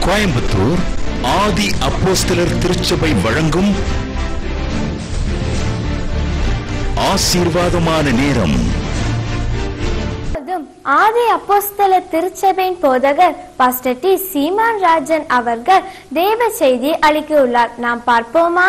கோயம்புத்தூர் ஆதி அப்போஸ்தலர் திருச்சபை வழங்கும் ஆசீர்வாதமான நேரம் முழுவதும் ஆதி அப்போஸ்தல திருச்சபையின் போதகர் பாஸ்டர் டி சீமான் ராஜன் அவர்கள் தேவ செய்தி அளிக்க உள்ளார் நாம் பார்ப்போமா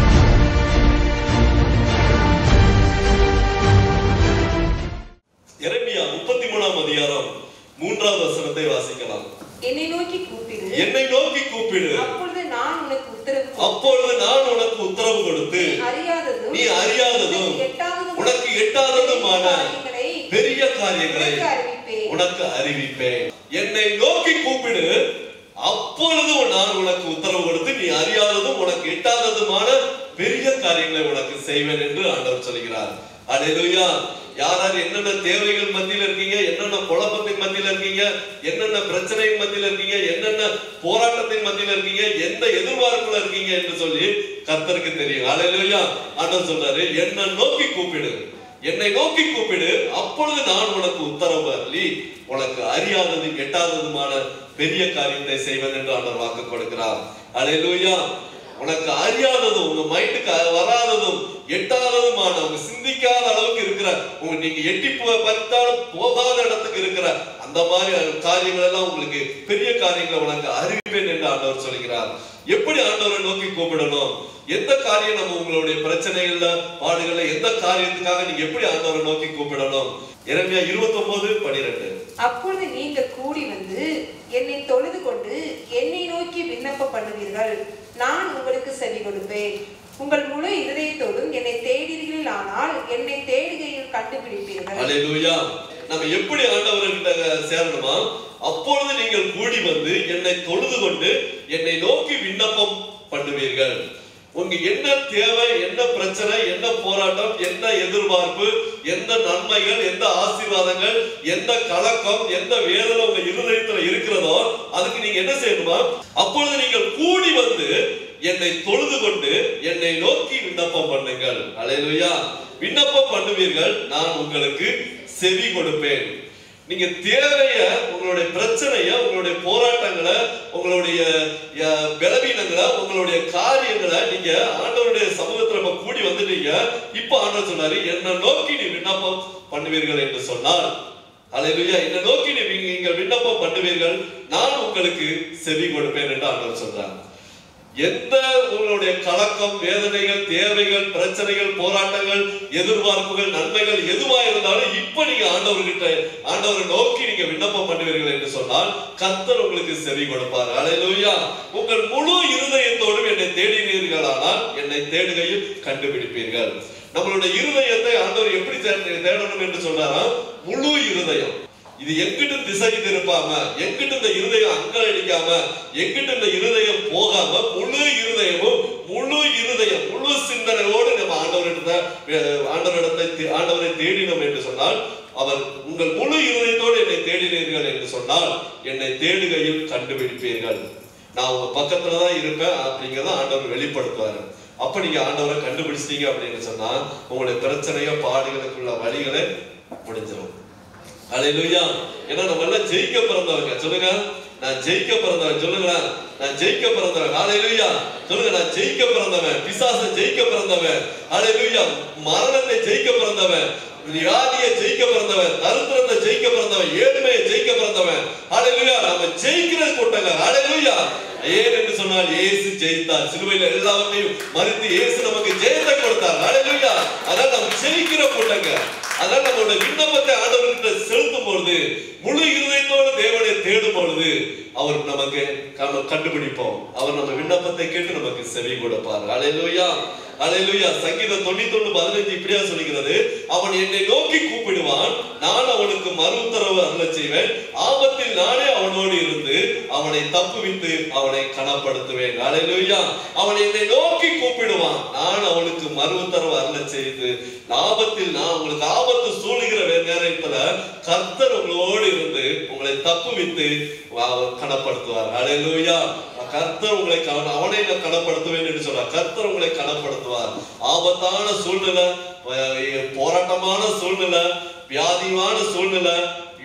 எரேமியா முப்பத்தி மூணாம் அதிகாரம் மூன்றாவது வசனத்தை வாசிக்கலாம் என்னை நோக்கி கூப்பிடு என்னை நோக்கி கூப்பிடு அப்பொழுது நான் உனக்கு உத்தரவு கொடுப்பேன். அப்பொழுது நான் உனக்கு உத்தரவு கொடுத்து நீ அறியாததும் நீ அறியாததும் உனக்கு எட்டாததும் உனக்கு எட்டாததுமான காரியங்களை பெரிய காரியங்களை உனக்கு அறிவிப்பேன். உனக்கு அறிவிப்பேன் என்னை நோக்கி கூப்பிடு அப்பொழுது நான் உனக்கு உத்தரவு கொடுத்து நீ அறியாததும் உனக்கு எட்டாததுமான பெரிய காரியங்களை உனக்கு செய்வேன் என்று ஆண்டவர் சொல்கிறார் அல்லேலூயா யார் யார் என்னென்ன தேவைகள் மத்தியில இருக்கீங்க என்னென்ன குழப்பத்தின் மத்தியில இருக்கீங்க என்னென்ன பிரச்சனையின் மத்தியில இருக்கீங்க என்னென்ன போராட்டத்தின் மத்தியில இருக்கீங்க எந்த எதிர்பார்ப்புல இருக்கீங்க என்று சொல்லி கர்த்தருக்கு தெரியும் அல்லேலூயா ஆண்டவர் சொல்றாரு என்னை நோக்கி கூப்பிடு என்னை நோக்கி கூப்பிடு அப்பொழுது நான் உனக்கு உத்தரவு அருளி உனக்கு அறியாதது எட்டாததுமான பெரிய காரியத்தை செய்வேன் என்று ஆண்டவர் வாக்கு கொடுக்கிறார் அல்லேலூயா உனக்கு அறியாததும் உங்க மைண்டுக்கு வராததும் எட்டாததுமான உங்க சிந்திக்காத அளவுக்கு இருக்கிற உங்க நீங்க எட்டி போ- பார்த்தாலும் போகாத இடத்துக்கு இருக்கிற அந்த மாதிரி காரியங்கள் எல்லாம் உங்களுக்கு பெரிய காரியங்களை உனக்கு அறிவிப்பேன் என்று ஆண்டவர் சொல்கிறார் எப்படி ஆண்டவரை நோக்கி கூப்பிடணும் எந்த காரியம் நம்ம உங்களுடைய பிரச்சனைகள்ல பாடுகள்ல எந்த காரியத்துக்காக நீங்க எப்படி ஆண்டவரை நோக்கி கூப்பிடணும் இரண்டியா இருபத்தி ஒன்பது பனிரெண்டு அப்பொழுது நீங்கள் கூடி வந்து என்னை தொழுது கொண்டு என்னை நோக்கி விண்ணப்பம் பண்ணுவீர்கள் நான் உங்களுக்கு செவி கொடுப்பேன் உங்கள் முழு இருதயத்தோடும் என்னை தேடுகிறீர்கள் ஆனால் என்னை தேடுகையில் கண்டுபிடிப்பீர்கள் அல்லேலூயா நம்ம எப்படி ஆண்டவர்கிட்ட சேரணுமா அப்பொழுது நீங்கள் கூடி வந்து என்னை தொழுது கொண்டு என்னை நோக்கி விண்ணப்பம் பண்ணுவீர்கள் உங்க என்ன தேவை என்ன பிரச்சனை என்ன போராட்டம் என்ன எதிர்பார்ப்பு எந்த நன்மைகள் எந்த ஆசீர்வாதங்கள் எந்த கலக்கம் எந்த வேதனை உங்க இருதயத்துல இருக்கிறதோ அதுக்கு நீங்க என்ன செய்யணுமா அப்பொழுது நீங்கள் கூடி வந்து என்னை தொழுது கொண்டு என்னை நோக்கி விண்ணப்பம் பண்ணுங்கள் அல்லேலூயா விண்ணப்பம் பண்ணுவீர்கள் நான் உங்களுக்கு செவி கொடுப்பேன் நீங்க தேவைய உங்களுடைய பிரச்சனைய உங்களுடைய போராட்டங்களை உங்களுடைய அஹ், பலவீனங்களை உங்களுடைய காரியங்களை நீங்க ஆண்டவருடைய சமூகத்துல இப்ப கூடி வந்துட்டீங்க இப்ப ஆண்டவர் சொன்னாரு என்ன நோக்கி நீ விண்ணப்பம் பண்ணுவீர்கள் என்று சொன்னார் அல்லேலூயா என்ன நோக்கி நீ நீங்கள் விண்ணப்பம் பண்ணுவீர்கள் நான் உங்களுக்கு செவி கொடுப்பேன் என்று ஆண்டவர் சொல்றார் எந்த உங்களுடைய கலக்கம் வேதனைகள் தேவைகள் பிரச்சனைகள் போராட்டங்கள் எதிர்பார்ப்புகள் நன்மைகள் எதுவா இருந்தாலும் இப்ப நீங்க ஆண்டவர்கிட்ட ஆண்டவரை நோக்கி நீங்க விண்ணப்பம் பண்ணுவீர்கள் என்று சொன்னால் கர்த்தர் உங்களுக்கு செவி கொடுப்பார் அலையிலூயா உங்கள் முழு இருதயத்தோடும் என்னை தேடினீர்களானால் என்னை தேடுகையில் கண்டுபிடிப்பீர்கள் நம்மளுடைய இருதயத்தை ஆண்டவர் எப்படி தே- தேடணும் என்று சொன்னாரா முழு இருதயம் இது எங்கிட்டு திசை திருப்பாம எங்கிட்டு இந்த இருதயம் அங்க அடிக்காம எங்கிட்டு இந்த இருதயம் போகாம முழு இருதயமும் முழு இருதயம் முழு சிந்தனையோடு நம்ம ஆண்டவரிடத்தை அஹ், ஆண்டவரிடத்தை தே- ஆண்டவரை தேடினோம் என்று சொன்னால் அவர் உங்கள் முழு இருதயத்தோடு என்னை தேடினீர்கள் என்று சொன்னால் என்னை தேடுகையில் கண்டுபிடிப்பீர்கள் நான் உங்க பக்கத்துல தான் இருப்பேன் அப்படிங்கறத ஆண்டவர் வெளிப்படுத்துவாரு அப்ப நீங்க ஆண்டவரை கண்டுபிடிச்சிட்டீங்க அப்படின்னு சொன்னா உங்களுடைய பிரச்சனையோ பாடுகளுக்குள்ள வழிகளை முடிஞ்சிடும் அல்லேலூயா ஏன்னா நம்ம எல்லாம் ஜெயிக்க பிறந்தவங்க சொல்லுங்க நான் ஜெயிக்க பிறந்தவன் சொல்லுங்களேன் நான் ஜெயிக்க பிறந்தவன் அல்லேலூயா சொல்லுங்க நான் ஜெயிக்க பிறந்தவன் பிசாசை ஜெயிக்க பிறந்தவன் அல்லேலூயா மரணத்தை ஜெயிக்க பிறந்தவன் வியாதியை ஜெயிக்க பிறந்தவன் தரித்திரத்தை ஜெயிக்க பிறந்தவன் ஏழ்மையை ஜெயிக்க பிறந்தவன் அல்லேலூயா நம்ம ஜெயிக்கிற கூட்டங்க அல்லேலூயா ஏன் என்று சொன்னால் இயேசு ஜெயித்தார் சிலுவையில எல்லாவற்றையும் மறித்து இயேசு நமக்கு ஜெயத்தை கொடுத்தார் அல்லேலூயா அதான் நம்ம ஜெயிக்கிற கூட்டங்க அதான் நம்மளோட விண்ணப்பத்தை ஆண்டவர்கிட்ட செலுத்தும் பொழுது முழு இருதயத்தோடு தேவனை தேடும் பொழுது அவர் நமக்கு க- கண்டுபிடிப்போம் அவர் நம்ம விண்ணப்பத்தை கேட்டு நமக்கு செவி கொடுப்பார் அலையலூயா அலையலூயா சங்கீதம் தொண்ணூத்தி ஒண்ணு பதினஞ்சு இப்படியா சொல்லுகிறது அவன் என்னை நோக்கி கூப்பிடுவான் நான் அவனுக்கு மறு உத்தரவு அருளச் செய்வேன் ஆபத்தில் நானே அவனோடு இருந்து அவனை தப்புவித்து அவனை கனப்படுத்துவேன் அலையலூயா அவன் என்னை நோக்கி கூப்பிடுவான் நான் அவனுக்கு மறு உத்தரவு அருளச் செய்து ஆபத்தில் நான் உங்களுக்கு ஆபத்து சூழுகிற வே- நேரத்துல கர்த்தர் உங்களோடு இருந்து உங்களை தப்புவித்து அவர் கனப்படுத்துவார் அலையலூயா கர்த்தர் உங்களை கன- அவனை நான் கனப்படுத்துவேன் என்று சொன்னார் கர்த்தர் உங்களை கனப்படுத்துவார் ஆபத்தான சூழ்நிலை அஹ் போராட்டமான சூழ்நிலை வியாதியான சூழ்நிலை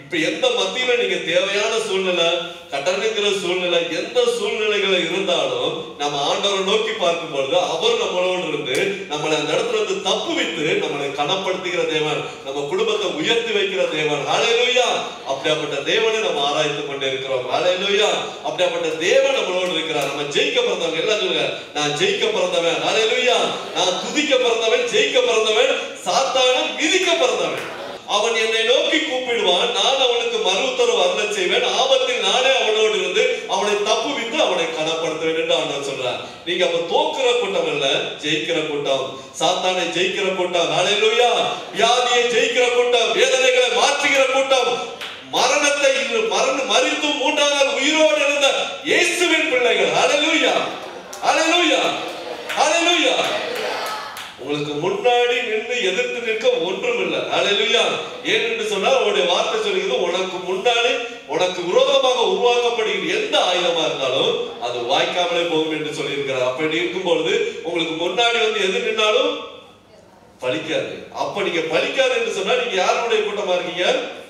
இப்ப எந்த மத்தியில நீங்க தேவையான சூழ்நிலை கடனுங்கிற சூழ்நிலை எந்த சூழ்நிலைகள் இருந்தாலும் நம்ம ஆண்டவரை நோக்கி பார்க்கும் பொழுது அவர் நம்மளோடு இருந்து நம்மளை அந்த இடத்துல இருந்து தப்பு வைத்து நம்மளை கனப்படுத்துகிற தேவன் நம்ம குடும்பத்தை உயர்த்தி வைக்கிற தேவன் ஹalleluya அப்படியாப்பட்ட தேவனை நம்ம ஆராய்ந்து கொண்டு இருக்கிறோம் ஹalleluya அப்படியாப்பட்ட தேவன் நம்மளோடு இருக்கிறார் நம்ம ஜெயிக்க பிறந்தவங்க எல்லாம் சொல்லுங்க நான் ஜெயிக்க பிறந்தவன் ஹalleluya நான் துதிக்க பிறந்தவன் ஜெயிக்க பிறந்தவன் சாத்தான மிதிக்க பிறந்தவன் அவன் என்னை நோக்கி கூப்பிடுவான் நான் அவனுக்கு மறு உத்தரவு அருள செய்வேன் ஆபத்தில் நானே அவனோடு இருந்து அவனை தப்புவித்து அவனை கனப்படுத்துவேன் என்று ஆண்டவர் சொல்றார் நீங்க அப்ப தோக்குற கூட்டம் அல்ல ஜெயிக்கிற கூட்டம் சாத்தானை ஜெயிக்கிற கூட்டம் ஹalleluya வியாதியை ஜெயிக்கிற கூட்டம் வேதனைகளை மாற்றுகிற கூட்டம் மரணத்தை மரண மறித்து மூன்றாம் நாள் உயிரோடு இருந்த இயேசுவின் பிள்ளைகள் ஹalleluya ஹalleluya ஹalleluya உங்களுக்கு முன்னாடி நின்று எதிர்த்து நிற்க ஒன்றும் இல்லை ஹalleluya ஏன் என்று சொன்னால் அவருடைய வார்த்தை சொல்கிறது உனக்கு முன்னாடி உனக்கு விரோதமாக உருவாக்கப்படுகிற எந்த ஆயுதமா இருந்தாலும் அது வாய்க்காமலே போகும் என்று சொல்லியிருக்கிறார் அப்படி இருக்கும் பொழுது உங்களுக்கு முன்னாடி வந்து எது நின்னாலும் பலிக்காது அப்ப நீங்க பலிக்காது என்று சொன்னா நீங்க யாருடைய கூட்டமா இருக்கீங்க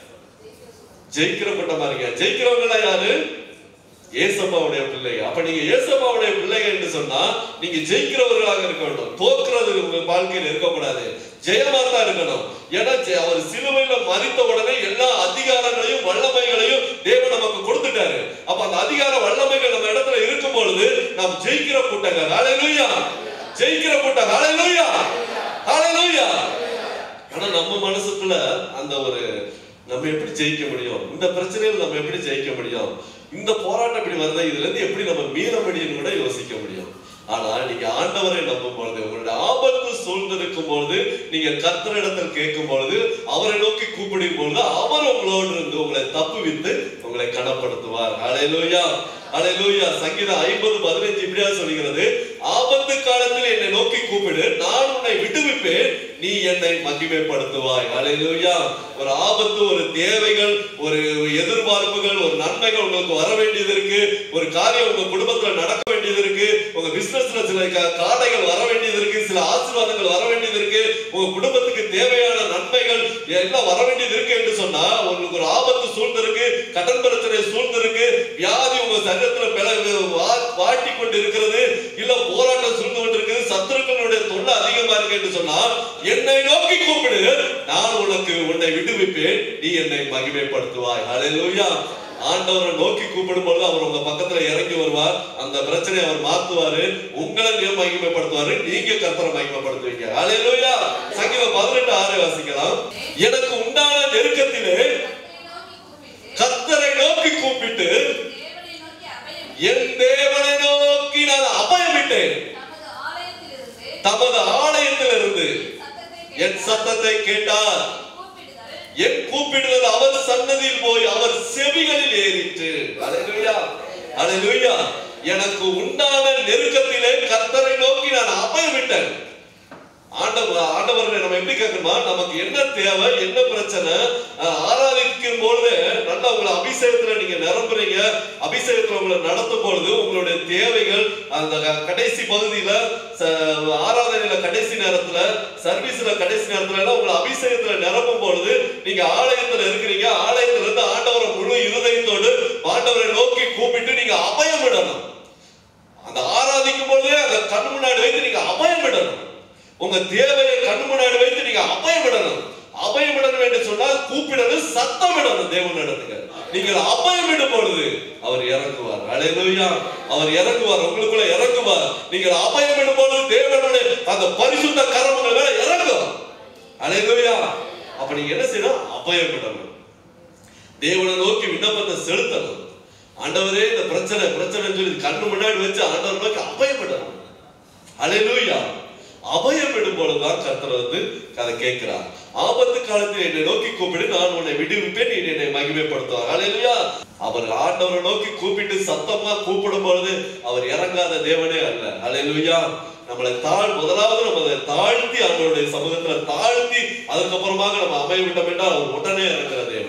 ஜெயிக்கிற கூட்டமா இருக்கீங்க ஜெயிக்கிறவங்க யாரு ஏசப்பாவுடைய பிள்ளை அப்ப நீங்க ஏசப்பாவுடைய பிள்ளைகள் என்று சொன்னா நீங்க ஜெயிக்கிறவர்களாக இருக்க வேண்டும் தோக்குறது உங்க வாழ்க்கையில் இருக்கக்கூடாது ஜெயமா தான் இருக்கணும் ஏன்னா ஜெ- அவர் சிலுவையில மறித்த உடனே எல்லா அதிகாரங்களையும் வல்லமைகளையும் தேவன் நமக்கு கொடுத்துட்டாரு அப்ப அந்த அதிகார வல்லமைகள் நம்ம இடத்துல இருக்கும் பொழுது நாம் ஜெயிக்கிற கூட்டங்க ஹalleluya ஜெயிக்கிற கூட்டம் ஹalleluya ஹalleluya ஆனா நம்ம மனசுக்குள்ள அந்த ஒரு நம்ம எப்படி ஜெயிக்க முடியும் இந்த பிரச்சனையில் நம்ம எப்படி ஜெயிக்க முடியும் இந்த போராட்டம் இப்படி வருதா இதுல இருந்து எப்படி நம்ம மீள முடியும்னு கூட யோசிக்க முடியும் ஆனா நீங்க ஆண்டவரை நம்பும் பொழுது உங்களுடைய ஆபத்து சூழ்ந்திருக்கும் பொழுது நீங்க கர்த்தரிடத்தில் கேட்கும் பொழுது அவரை நோக்கி கூப்பிடும் பொழுது அவர் உங்களோடு இருந்து உங்களை தப்புவித்து உங்களை கனப்படுத்துவார் அலையலூயா அலையலூயா சங்கீதம் ஐம்பது பதினஞ்சு இப்படியா சொல்கிறது ஆபத்து காலத்தில் என்னை நோக்கி கூப்பிடு நான் உன்னை விடுவிப்பேன் நீ என்னை மகிமைப்படுத்துவாய் அலையலூயா ஒரு ஆபத்து ஒரு தேவைகள் ஒரு எதிர்பார்ப்புகள் ஒரு நன்மைகள் உங்களுக்கு வர வேண்டியது இருக்கு ஒரு காரியம் உங்க குடும்பத்துல நடக்க வேண்டியது இருக்கு உங்க பிசினஸ்ல சில கா- காடைகள் வர வேண்டியது இருக்கு சில ஆசீர்வாதங்கள் வர வேண்டியது இருக்கு உங்க குடும்பத்துக்கு தேவையான நன்மைகள் எல்லாம் வர வேண்டியது இருக்கு என்று சொன்னா உங்களுக்கு ஒரு ஆபத்து சூழ்ந்திருக்கு கடன் பிரச்சனை சூழ்ந்திருக்கு வியாதி உங்க சரீரத்துல பிளவு வா- வாட்டி கொண்டு இருக்கிறது இல்ல போராட்டம் சூழ்ந்து கொண்டு இருக்குது சத்துருக்களுடைய தொல்லை அதிகமா இருக்கு என்று சொன்னா என்னை நோக்கி கூப்பிடு நான் உனக்கு உன்னை விடுவிப்பேன் நீ என்னை மகிமைப்படுத்துவாய் ஹalleluya ஆண்டவரை நோக்கி கூப்பிடும் பொழுது அவர் உங்க பக்கத்துல இறங்கி வருவார் அந்த பிரச்சனையை அவர் மாத்துவாரு உங்களை நீ மகிமைப்படுத்துவாரு நீங்க கர்த்தரை மகிமைப்படுத்துவீங்க ஹalleluya சங்கீதம் பதினெட்டு ஆறு வாசிக்கலாம் எனக்கு உண்டான நெருக்கத்திலே கர்த்தரை நோக்கி கூப்பிட்டு என் தேவனை நோக்கி நான் அபயமிட்டேன் தமது ஆலயத்திலிருந்து என் சத்தத்தை கேட்டார் என் கூப்பிடுதல் அவர் சன்னதியில் போய் அவர் செவிகளில் ஏறிற்று அலையா அலையா எனக்கு உண்டான நெருக்கத்திலே கர்த்தரை நோக்கி நான் அபயமிட்டேன் ஆண்டவர் ஆண்டவர்களை நம்ம எப்படி கேட்கணுமா நமக்கு என்ன தேவை என்ன பிரச்சனை அஹ், ஆராதிக்கும் பொழுது நல்லா உங்களை அபிஷேகத்துல நீங்க நிரம்புறீங்க அபிஷேகத்துல உங்களை நடத்தும் பொழுது உங்களுடைய தேவைகள் அந்த க- கடைசி பகுதியில ச- ஆராதனையில கடைசி நேரத்துல சர்வீஸ்ல கடைசி நேரத்துல எல்லாம் உங்களை அபிஷேகத்துல நிரப்பும் பொழுது நீங்க ஆலயத்துல இருக்கிறீங்க ஆலயத்துல இருந்து ஆண்டவரை முழு இருதயத்தோடு ஆண்டவரை நோக்கி கூப்பிட்டு நீங்க அபயம் விடணும் அந்த ஆராதிக்கும் பொழுதே அந்த கண் முன்னாடி வைத்து நீங்க அபயம் விடணும் உங்க தேவையை கண் முன்னாடி வைத்து நீங்க அபயம் விடணும் அபயம் விடணும் என்று சொன்னால் கூப்பிடணும் சத்தம் விடணும் தேவன் இடத்துக்கு நீங்கள் அபயம் விடும் பொழுது அவர் இறங்குவார் அலையலுயா அவர் இறங்குவார் உங்களுக்குள்ள இறங்குவார் நீங்கள் அபயம் விடும் பொழுது தேவனுடைய அந்த பரிசுத்த கரமங்கள் மேல இறங்கும் அலையலுயா அப்ப நீங்க என்ன செய்யணும் அபயம் விடணும் தேவனை நோக்கி விண்ணப்பத்தை செலுத்தணும் ஆண்டவரே இந்த பிரச்சனை பிரச்சனைன்னு சொல்லி கண்ணு முன்னாடி வச்சு ஆண்டவர் நோக்கி அபயப்படணும் அலையலூயா அபயம் விடும் பொழுதுதான் கர்த்தர் வந்து அதை கேட்கிறார் ஆபத்து காலத்தில் என்னை நோக்கி கூப்பிடு நான் உன்னை விடுவிப்பேன் நீ என்னை மகிமைப்படுத்துவார் அலையலூயா அவர் ஆண்டவரை நோக்கி கூப்பிட்டு சத்தமா கூப்பிடும் பொழுது அவர் இறங்காத தேவனே அல்ல அலையலூயா நம்மளை தாழ் முதலாவது நம்ம அதை தாழ்த்தி அவருடைய சமூகத்துல தாழ்த்தி அதுக்கப்புறமாக நம்ம அமைய விட்டோம் என்றால் அவர் உடனே இறங்குற தேவன்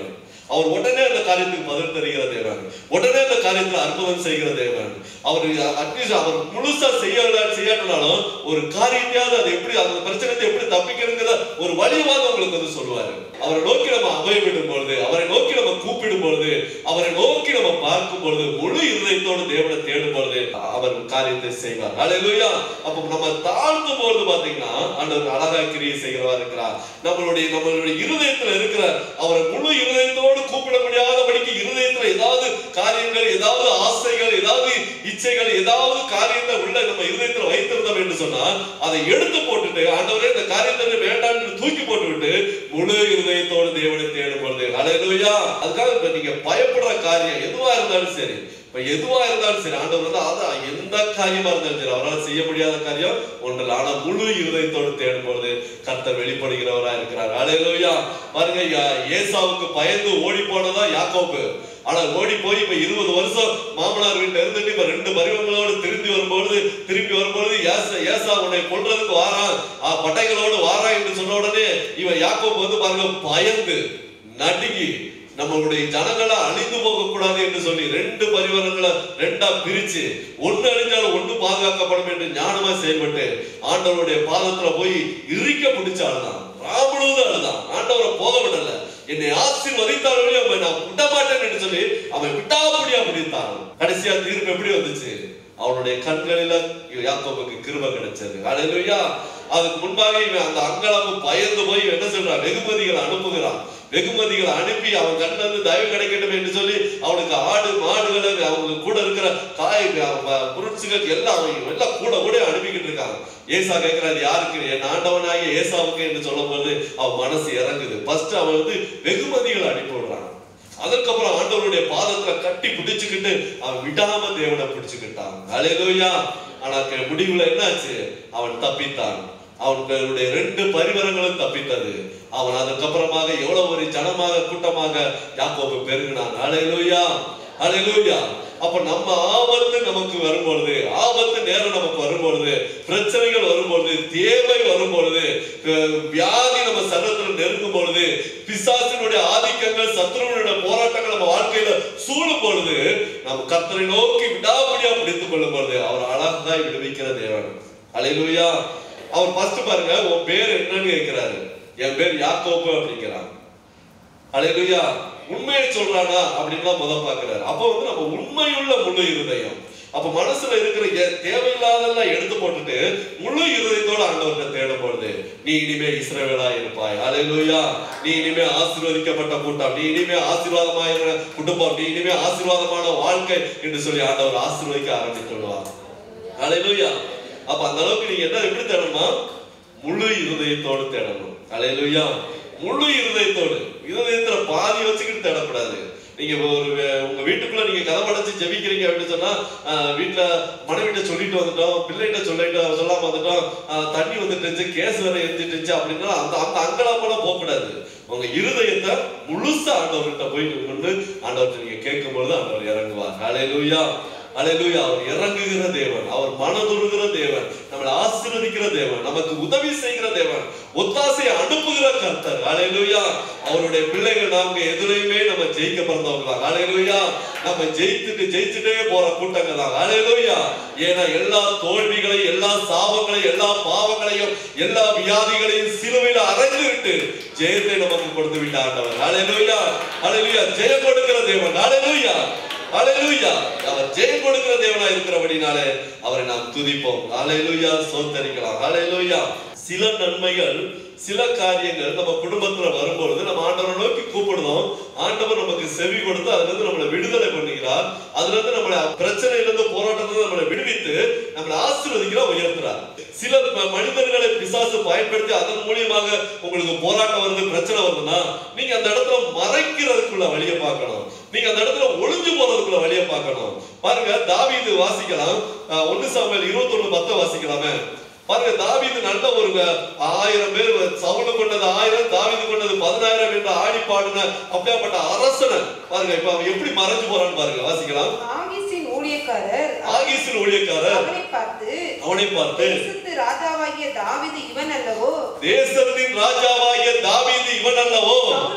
அவர் உடனே அந்த காரியத்துக்கு பதில் தருகிற தேவன் உடனே அந்த காரியத்துல அற்புதம் செய்கிற தேவன் அவர் அட்லீஸ்ட் அவர் முழுசா செய்யல செய்யாட்டினாலும் ஒரு காரியத்தையாவது அது எப்படி அந்த பிரச்சனை எப்படி தப்பிக்கணுங்கிற ஒரு வழியாவது உங்களுக்கு வந்து சொல்லுவாரு அவரை நோக்கி நம்ம அபயமிடும் பொழுது அவரை நோக்கி நம்ம கூப்பிடும் பொழுது அவரை நோக்கி நம்ம பார்க்கும் பொழுது முழு இருதயத்தோடு தேவனை தேடும் பொழுது அவர் காரியத்தை செய்வார் அல்லேலூயா அப்ப நம்ம தாழ்த்தும் பொழுது பாத்தீங்கன்னா ஆண்டவர் அழகா கிரியை செய்கிறவா இருக்கிறார் நம்மளுடைய நம்மளுடைய இருதயத்துல இருக்கிற அவரை முழு இருதயத்தோடு கூப்பிட முடியாதபடிக்கு இருதயத்துல ஏதாவது காரியங்கள் ஏதாவது ஆசைகள் ஏதாவது இச்சைகள் ஏதாவது காரியத்தை உள்ள நம்ம இருதயத்துல வைத்திருந்தோம் என்று சொன்னால் அதை எடுத்து போட்டுட்டு ஆண்டவரே இந்த காரியத்தை வேண்டாம் என்று தூக்கி போட்டு விட்டு முழு இருதயத்தோடு தேவனை தேடும் பொழுது அலையலுயா அதுக்காக இப்ப நீங்க பயப்படுற காரியம் எதுவா இருந்தாலும் சரி இப்ப எதுவா இருந்தாலும் சரி ஆண்டவர் வந்து அதான் எந்த காரியமா இருந்தாலும் சரி அவரால் செய்ய முடியாத காரியம் ஒன்றில் ஆனா முழு இருதயத்தோடு தேடும் பொழுது கர்த்தர் வெளிப்படுகிறவரா இருக்கிறார் அலையலுயா பாருங்க யா- ஏசாவுக்கு பயந்து ஓடி போனதா யாக்கோப்பு ஆனா ஓடி போய் இப்ப இருபது வருஷம் மாமனார் வீட்டுல இருந்துட்டு இப்ப ரெண்டு பருவங்களோடு திரும்பி வரும்பொழுது திரும்பி வரும்பொழுது ஏசா ஏசா உன்னை கொல்றதுக்கு வாரான் ஆ, பட்டைகளோடு வாரான் என்று சொன்ன உடனே இவன் யாக்கோப்பு வந்து பாருங்க பயந்து நடுங்கி நம்மளுடைய ஜனங்களை அழிந்து போக கூடாது என்று சொல்லி ரெண்டு பரிவாரங்களை ரெண்டா பிரிச்சு ஒண்ணு அழிஞ்சாலும் ஒண்ணு பாதுகாக்கப்படும் என்று ஞானமா செயல்பட்டு ஆண்டவருடைய பாதத்துல போய் இறுக்க பிடிச்ச அழுதான் ராமுழுவதும் அழுதான் ஆண்டவரை போக விடல என்னை ஆசீர்வதித்தார்களே அவன் நான் விட மாட்டேன் என்று சொல்லி அவன் விட்டாபடியா பிடித்தான் கடைசியா தீர்ப்பு எப்படி வந்துச்சு அவனுடைய கண்களில யாக்கோபுக்கு கிருபை கிடைச்சது அலையிலுயா அதுக்கு முன்பாக இவன் அந்த அங்கலாப்பு பயந்து போய் இவன் என்ன சொல்றான் வெகுமதிகளை அனுப்புகிறான் வெகுமதிகளை அனுப்பி அவன் கண்ணில் இருந்து தயவு கிடைக்கட்டும் என்று சொல்லி அவனுக்கு ஆடு மாடுகளை அவங்களுக்கு கூட இருக்கிற காய் பொருட்சுகள் எல்லாம் அவன் எல்லாம் கூட கூட அனுப்பிக்கிட்டு இருக்காங்க ஏசா கேட்கிறாரு யாருக்கு என் ஆண்டவனாகிய ஏசாவுக்கு என்று சொல்லும் போது அவன் மனசு இறங்குது ஃபர்ஸ்ட் அவன் வந்து வெகுமதிகளை அனுப்பி விடுறான் அதுக்கப்புறம் ஆண்டவருடைய பாதத்துல கட்டி பிடிச்சுக்கிட்டு அவன் விடாம தேவனை பிடிச்சுக்கிட்டான் அலையலோயா ஆனா க- முடிவுல என்னாச்சு அவன் தப்பித்தான் அவனுடைய ரெண்டு பரிவரங்களும் தப்பித்தது அவன் அதுக்கப்புறமாக எவ்வளவு ஒரு ஜனமாக கூட்டமாக யாக்கோபு பெருகினான் அலையலோயா அலையலோயா அப்ப நம்ம ஆபத்து நமக்கு வரும்பொழுது ஆபத்து நேரம் நமக்கு வரும்பொழுது பிரச்சனைகள் வரும்பொழுது தேவை வரும்பொழுது அஹ் வியாதி நம்ம சரீரத்தில் நெருங்கும் பொழுது பிசாசினுடைய ஆதிக்கங்கள் சத்துருவனுடைய போராட்டங்கள் நம்ம வாழ்க்கையில சூழும் பொழுது நம்ம கர்த்தரை நோக்கி விடாபடியா பிடித்துக் கொள்ளும் பொழுது அவர் அழகாய் விடுவிக்கிற தேவன் அலையிலுயா அவர் ஃபர்ஸ்ட் பாருங்க உன் பேர் என்னன்னு கேட்கிறாரு என் பேர் யாக்கோப்பு அப்படிங்கிறான் அலையிலுயா உண்மையை சொல்றானா அப்படின்னு முத பாக்குறாரு அப்ப வந்து நம்ம உண்மையுள்ள முழு இருதயம் அப்ப மனசுல இருக்கிற எ- தேவையில்லாதெல்லாம் எடுத்து போட்டுட்டு முழு இருதயத்தோட ஆண்டவர்கிட்ட தேடும் பொழுது நீ இனிமே இஸ்ரவேலா இருப்பாய் அலையிலுயா நீ இனிமே ஆசீர்வதிக்கப்பட்ட கூட்டம் நீ இனிமே ஆசீர்வாதமாயிருக்கிற குடும்பம் நீ இனிமே ஆசீர்வாதமான வாழ்க்கை என்று சொல்லி ஆண்டவர் ஆசீர்வதிக்க ஆரம்பித்து விடுவார் அலையிலுயா அப்ப அந்த அளவுக்கு நீங்க என்ன எப்படி தேடணுமா முழு இருதயத்தோடு தேடணும் அலையிலுயா முழு இருதயத்தோடு இருதயத்துல பாதி வச்சுக்கிட்டு தேடக்கூடாது நீங்க ஒரு வே- உங்க வீட்டுக்குள்ள நீங்க கதவு அடைச்சு ஜெபிக்கிறீங்க அப்படின்னு சொன்னா ஆஹ், வீட்டுல மனைவிட்ட சொல்லிட்டு வந்துட்டோம் பிள்ளைகிட்ட சொல்லிட்டு சொல்லாம வந்துட்டோம் ஆஹ், தண்ணி வந்துட்டு கேஸ் வேற எரிஞ்சிட்டுச்சு அப்படின்னா அந்த அந்த அங்கலாமெல்லாம் போக கூடாது உங்க இருதயத்தை முழுசா ஆண்டவர்கிட்ட போயிட்டு நின்று ஆண்டவர்கிட்ட நீங்க கேட்கும் பொழுது ஆண்டவர் இறங்குவார் அலையிலுயா அலையிலுயா அவர் இறங்குகிற தேவன் அவர் மனதுருகிற தேவன் நம்மளை ஆசீர்வதிக்கிற தேவன் நமக்கு உதவி செய்கிற தேவன் ஒத்தாசையை அனுப்புகிற கர்த்தர் அலையிலுயா அவருடைய பிள்ளைகள் நாம எதுலையுமே நம்ம ஜெயிக்க பிறந்தவங்க தான் அலையிலுயா நம்ம ஜெயித்துட்டு ஜெயிச்சுட்டே போற கூட்டங்க தான் அலையிலுயா ஏன்னா எல்லா தோல்விகளையும் எல்லா சாபங்களையும் எல்லா பாவங்களையும் எல்லா வியாதிகளையும் சிலுவையில அரைந்து விட்டு ஜெயத்தை நமக்கு கொடுத்து விட்ட ஆண்டவர் அலையிலுயா அலையிலுயா ஜெயம் கொடுக்கிற தேவன் அலையிலுயா ஹalleluya அவர் ஜெயம் கொடுக்கிற தேவனா இருக்கிறபடினாலே அவரை நாம் துதிப்போம் ஹalleluya சோத்தரிக்கலாம் ஹalleluya சில நன்மைகள் சில காரியங்கள் நம்ம குடும்பத்துல வரும்பொழுது நம்ம ஆண்டவரை நோக்கி கூப்பிடுறோம் ஆண்டவர் நமக்கு செவி கொடுத்து அதுல இருந்து நம்மளை விடுதலை பண்ணுகிறார் அதுல இருந்து நம்மளை பிரச்சனையில இருந்து போராட்டத்துல நம்மளை விடுவித்து நம்மளை ஆசீர்வதிக்கிறார் உயர்த்துறார் சில ம- மனிதர்களை பிசாசு பயன்படுத்தி அதன் மூலியமாக உங்களுக்கு போராட்டம் வருது பிரச்சனை வருதுன்னா நீங்க அந்த இடத்துல மறைக்கிறதுக்குள்ள வழியை பார்க்கணும் நீங்க அந்த இடத்துல ஒளிஞ்சு போறதுக்குள்ள வழியை பார்க்கணும் பாருங்க தாவீது வாசிக்கலாம் அஹ், ஒண்ணு சாமுவேல் இருபத்தொன்னு பத்த வாசிக்கலாமே பாருங்க தாவீது நல்ல ஒரு அஹ், ஆயிரம் பேர் சவுல கொண்டது ஆயிரம் தாவீது கொண்டது பதினாயிரம் என்று ஆடி பாடின அப்படியாப்பட்ட அரசனை பாருங்க இப்ப அவன் எப்படி மறைஞ்சு போறான்னு பாருங்க வாசிக்கலாம் ஆகீசின் ஊழியக்காரர் ஆகீசின் ஊழியக்காரர் அவனை பார்த்து அவனை பார்த்து தேசத்து ராஜாவாகிய தாவீது இவன் அல்லவோ தேசத்தின் ராஜாவாகிய தாவீது இவன் அல்லவோ சவுல் கொன்றதான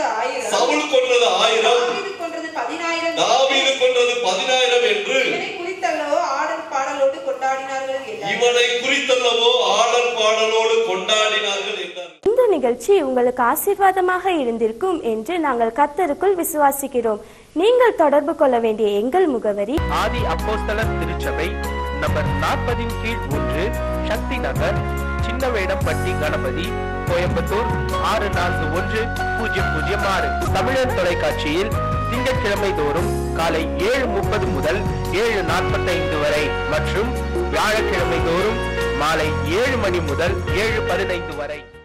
கொன்றது ஆயிரம் சவுல் கொன்றது ஆயிரம் தாவீது கொன்றது பதினாயிரம் தாவீது கொன்றது பதினாயிரம் என்று இவனை குறித்தல்லவோ ஆடல் பாடலோடு கொண்டாடினார்கள் என்றார். இவனை குறித்தல்லவோ ஆடல் பாடலோடு கொண்டாடினார்கள் என்றார் இந்த நிகழ்ச்சி உங்களுக்கு ஆசீர்வாதமாக இருந்திருக்கும் என்று நாங்கள் கத்தருக்குள் விசுவாசிக்கிறோம் நீங்கள் தொடர்பு கொள்ள வேண்டிய எங்கள் முகவரி ஆதி அப்போஸ்தலர் திருச்சபை நம்பர் நாற்பதின் கீழ் ஒன்று சக்தி நகர் சின்ன வேடம்பட்டி கணபதி கோயம்புத்தூர் ஆறு நான்கு ஒன்று பூஜ்ஜியம் பூஜ்ஜியம் ஆறு தமிழர் தொலைக்காட்சியில் திங்கட்கிழமை தோறும் காலை ஏழு முப்பது முதல் ஏழு நாற்பத்தைந்து வரை மற்றும் வியாழக்கிழமை தோறும் மாலை ஏழு மணி முதல் ஏழு பதினைந்து வரை